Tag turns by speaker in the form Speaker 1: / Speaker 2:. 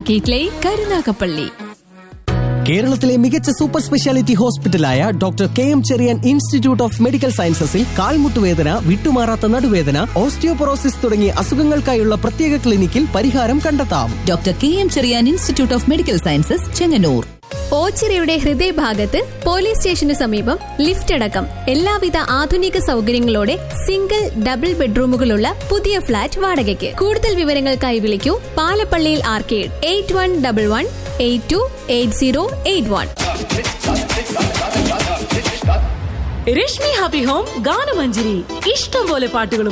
Speaker 1: market line Karunagappally
Speaker 2: കേരളത്തിലെ മികച്ച super speciality ഹോസ്പിറ്റലായ doctor K M Cherian institute of medical സയൻസസിൽ കാൽമുട്ടുവേദന വിട്ടുമാറാത്ത നടുവേദന ഓസ്റ്റിയോപൊറോസിസ് തുടങ്ങിയ അസുഖങ്ങൾക്കായുള്ള പ്രത്യേക ക്ലിനിക്കിൽ പരിഹാരം കണ്ടെത്താം
Speaker 1: doctor K M Cherian institute of medical sciences Chengannur
Speaker 3: ഓച്ചിറയുടെ ഹൃദയഭാഗത്ത് പോലീസ് സ്റ്റേഷന് സമീപം ലിഫ്റ്റ് അടക്കം എല്ലാവിധ ആധുനിക സൗകര്യങ്ങളോടെ സിംഗിൾ ഡബിൾ ബെഡ്റൂമുകളുള്ള പുതിയ ഫ്ളാറ്റ് വാടകയ്ക്ക് കൂടുതൽ വിവരങ്ങൾക്കായി വിളിക്കൂ പാലപ്പള്ളിയിൽ arcade eight one double one eight two eight zero eight one
Speaker 4: Rashmi happy home ഗാനമഞ്ജരി ഇഷ്ടം പോലെ പാട്ടുകളും